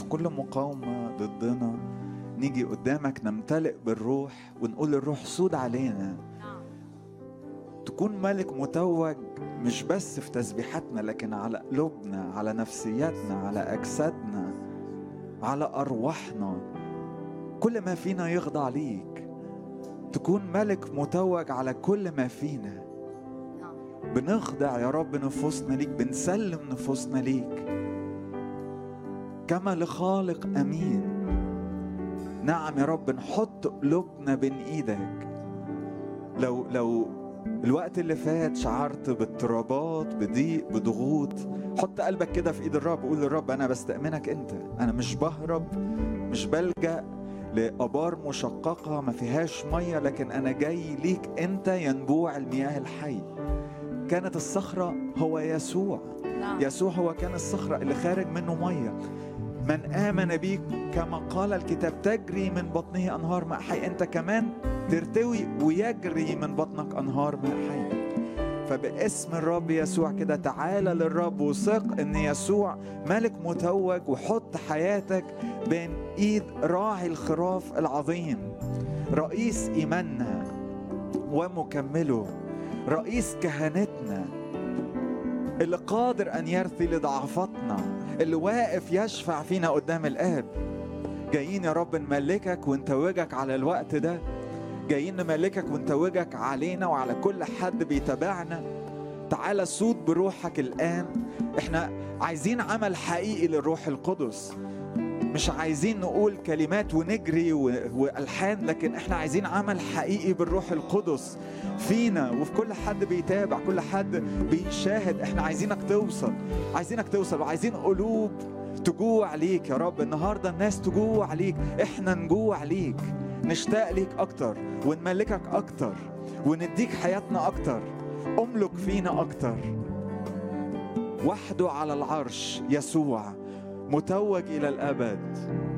كل مقاومة ضدنا نيجي قدامك نمتلئ بالروح ونقول الروح سود علينا تكون ملك متوج مش بس في تسبيحاتنا لكن على قلوبنا على نفسياتنا على أجسادنا على أرواحنا كل ما فينا يخضع ليك تكون ملك متوج على كل ما فينا بنخضع يا رب نفوسنا ليك بنسلم نفوسنا ليك كما لخالق امين نعم يا رب نحط قلوبنا بين ايدك لو لو الوقت اللي فات شعرت باضطرابات بضيق بضغوط حط قلبك كده في ايد الرب وقول للرب انا بستأمنك انت انا مش بهرب مش بلجأ لآبار مشققة ما فيهاش مية لكن أنا جاي ليك أنت ينبوع المياه الحي كانت الصخرة هو يسوع نعم. يسوع هو كان الصخرة اللي خارج منه مية من آمن بيك كما قال الكتاب تجري من بطنه أنهار ماء حي أنت كمان ترتوي ويجري من بطنك أنهار ماء حي فباسم الرب يسوع كده تعالى للرب وثق ان يسوع ملك متوج وحط حياتك بين ايد راعي الخراف العظيم رئيس ايماننا ومكمله رئيس كهنتنا اللي قادر ان يرثي لضعفاتنا اللي واقف يشفع فينا قدام الاب جايين يا رب نملكك ونتوجك على الوقت ده جايين نملكك ونتوجك علينا وعلى كل حد بيتابعنا تعالى صوت بروحك الآن احنا عايزين عمل حقيقي للروح القدس مش عايزين نقول كلمات ونجري و- والحان لكن احنا عايزين عمل حقيقي بالروح القدس فينا وفي كل حد بيتابع كل حد بيشاهد احنا عايزينك توصل عايزينك توصل وعايزين قلوب تجوع ليك يا رب النهارده الناس تجوع ليك احنا نجوع ليك نشتاق ليك اكتر ونملكك اكتر ونديك حياتنا اكتر املك فينا اكتر وحده على العرش يسوع متوج الى الابد